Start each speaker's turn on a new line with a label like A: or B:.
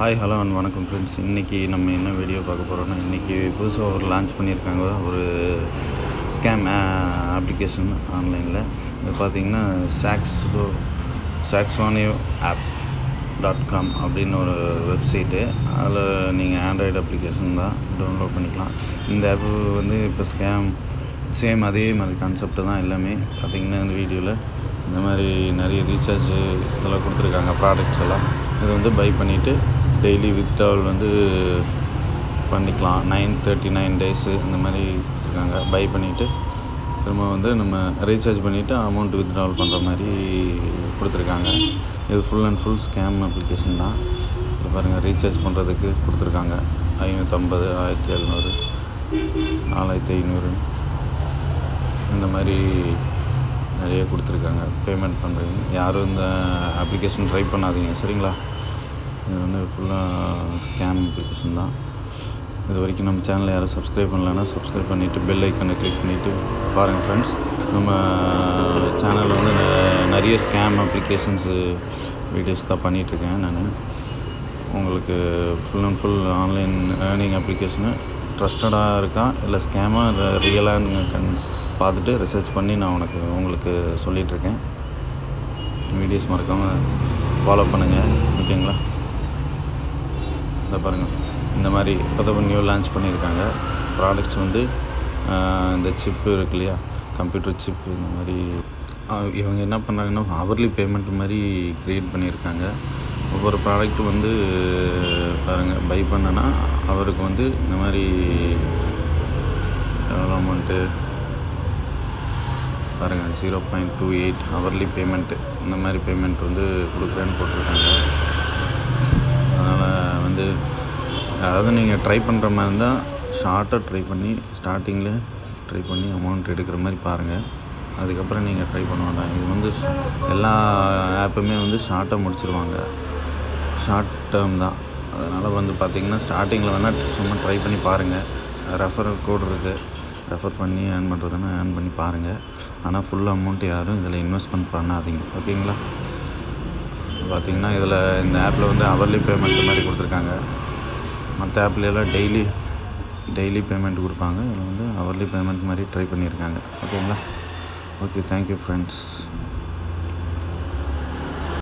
A: hi hello and வணக்கம் friends இன்றைக்கி நம்ம என்ன வீடியோ பார்க்க போகிறோம்னா இன்றைக்கி புதுசாக ஒரு லான்ச் பண்ணியிருக்காங்க ஒரு ஸ்கேம் அப்ளிகேஷன் ஆன்லைனில் இது பார்த்தீங்கன்னா சாக்ஸோ சாக்ஸோனியோ ஆப் டாட் காம் அப்படின்னு ஒரு வெப்சைட்டு அதில் நீங்கள் ஆண்ட்ராய்டு அப்ளிகேஷன் தான் டவுன்லோட் பண்ணிக்கலாம் இந்த ஆப் வந்து இப்போ ஸ்கேம் சேம் அதே மாதிரி கான்செப்ட் தான் எல்லாமே பார்த்தீங்கன்னா இந்த வீடியோவில் இந்த மாதிரி நிறைய ரீசார்ஜ் இதெல்லாம் கொடுத்துருக்காங்க ப்ராடக்ட்ஸ் எல்லாம் இது வந்து பை பண்ணிவிட்டு டெய்லி வித்ட்ராவல் வந்து பண்ணிக்கலாம் நைன் தேர்ட்டி நைன் டேஸு இந்த மாதிரி இருக்காங்க பை பண்ணிவிட்டு திரும்ப வந்து நம்ம ரீசார்ஜ் பண்ணிவிட்டு அமௌண்ட் வித்ட்ராவல் பண்ணுற மாதிரி கொடுத்துருக்காங்க இது full and full scam application தான் இது பாருங்கள் ரீசார்ஜ் பண்ணுறதுக்கு கொடுத்துருக்காங்க ஐநூற்றம்பது ஆயிரத்தி எழுநூறு நாலாயிரத்தி ஐநூறு இந்த மாதிரி நிறைய கொடுத்துருக்காங்க பேமெண்ட் பண்ணுறீங்க யாரும் இந்த அப்ளிகேஷன் ட்ரை பண்ணாதீங்க சரிங்களா இது வந்து ஃபுல்லாக ஸ்கேம் அப்ளிகேஷன் தான் இது வரைக்கும் நம்ம சேனலை யாரும் சப்ஸ்கிரைப் பண்ணலன்னா சப்ஸ்கிரைப் பண்ணிவிட்டு பெல் ஐக்கனை கிளிக் பண்ணிவிட்டு பாருங்கள் ஃப்ரெண்ட்ஸ் நம்ம சேனலில் வந்து நெ- நிறைய ஸ்கேம் அப்ளிகேஷன்ஸு வீடியோஸ் தான் பண்ணிகிட்ருக்கேன் நான் உங்களுக்கு full and full online earning application ட்ரஸ்டடாக இருக்கா இல்லை ஸ்கேமாக ரியலாக கண் பார்த்துட்டு ரிசர்ச் பண்ணி நான் உனக்கு உங்களுக்கு சொல்லிகிட்ருக்கேன் வீடியோஸ் மறக்காமல் ஃபாலோ பண்ணுங்கள் ஓகேங்களா இதை பாருங்கள் இந்த மாதிரி இப்போ தான் நியூ லான்ச் பண்ணியிருக்காங்க ப்ராடக்ட்ஸ் வந்து ஆஹ், இந்த சிப்பு இருக்கு இல்லையா கம்ப்யூட்டர் சிப்பு இந்த மாதிரி ஆஹ், இவங்க என்ன பண்ணுறாங்கன்னா ஹவர்லி பேமெண்ட் மாதிரி க்ரியேட் பண்ணியிருக்காங்க ஒவ்வொரு ப்ராடக்ட் வந்து பாருங்கள் பை பண்ணனா அவருக்கு வந்து இந்த மாதிரி எவ்வளோ அமௌண்ட்டு பாருங்கள் zero point two eight hourly payment இந்த மாதிரி பேமெண்ட் வந்து கொடுக்குறேன்னு போட்டிருக்காங்க அதனால் வந்து அதாவது நீங்கள் ட்ரை பண்ணுற மாதிரி இருந்தால் ஷார்ட்டாக ட்ரை பண்ணி ஸ்டார்டிங்கில் ட்ரை பண்ணி அமௌண்ட் எடுக்கிற மாதிரி பாருங்கள் அதுக்கப்புறம் நீங்கள் ட்ரை பண்ண வேண்டாம் இது வந்து ஸ்- எல்லா ஆப்புமே வந்து ஷார்ட்டாக முடிச்சிருவாங்க ஷார்ட் டேர்ம் தான் அதனால் வந்து பார்த்தீங்கன்னா ஸ்டார்டிங்கில் வேணால் சும்மா ட்ரை பண்ணி பாருங்கள் ரெஃபரல் கோட் இருக்குது ரெஃபர் பண்ணி ஏர்ன் பண்ணுறதுன்னா ஏர்ன் பண்ணி பாருங்கள் ஆனால் ஃபுல் அமௌண்ட் யாரும் இதில் இன்வெஸ்ட்மெண்ட் பண்ணாதீங்க ஓகேங்களா பார்த்தீங்கன்னா இதில் இந்த ஆப்பில் வந்து ஹவர்லி பேமெண்ட் மாதிரி கொடுத்துருக்காங்க மற்ற ஆப்லலாம் டெய்லி டெய்லி பேமெண்ட் கொடுப்பாங்க இதில் வந்து ஹவர்லி பேமெண்ட் மாதிரி ட்ரை பண்ணியிருக்காங்க ஓகேங்களா ஓகே தேங்க்யூ ஃப்ரெண்ட்ஸ்